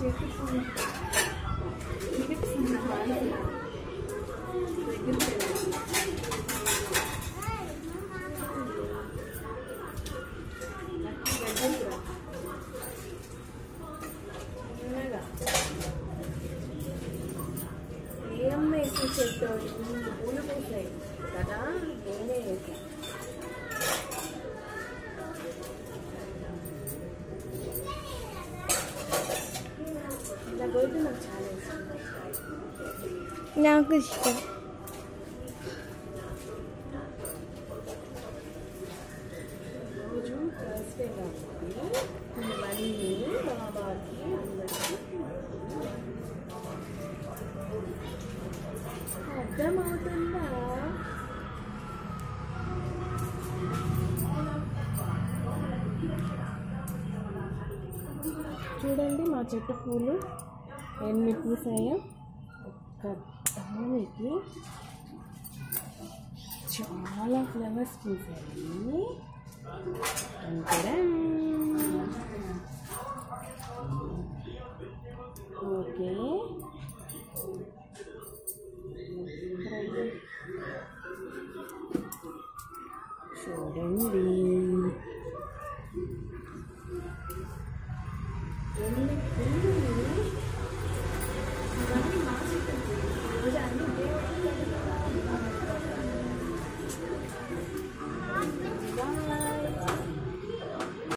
చెట్టు పువ్వు. వినిపిస్తుందా వాయిస్? దగ్గరికి వెళ్ళండి. దగ్గరికి రా. చిన్నగా. ఏం వేసి చెట్టు ఇన్ని పూలు పూసాయి కదా నేనే వేసా ఇలా పోతే నాకు చాలా ఇష్టం నాకు ఇష్టం రోజు థర్స్డే కాబట్టి ఇవన్నీ బాబాకి అందరికీ అర్థమవుతుందా చూడండి మా చెట్టు పూలు ఎన్ని పూసాయో ఒక్క దానికి చాలా ఫ్లవర్స్ పూసాయి అంతేరా ఓకే చూడండి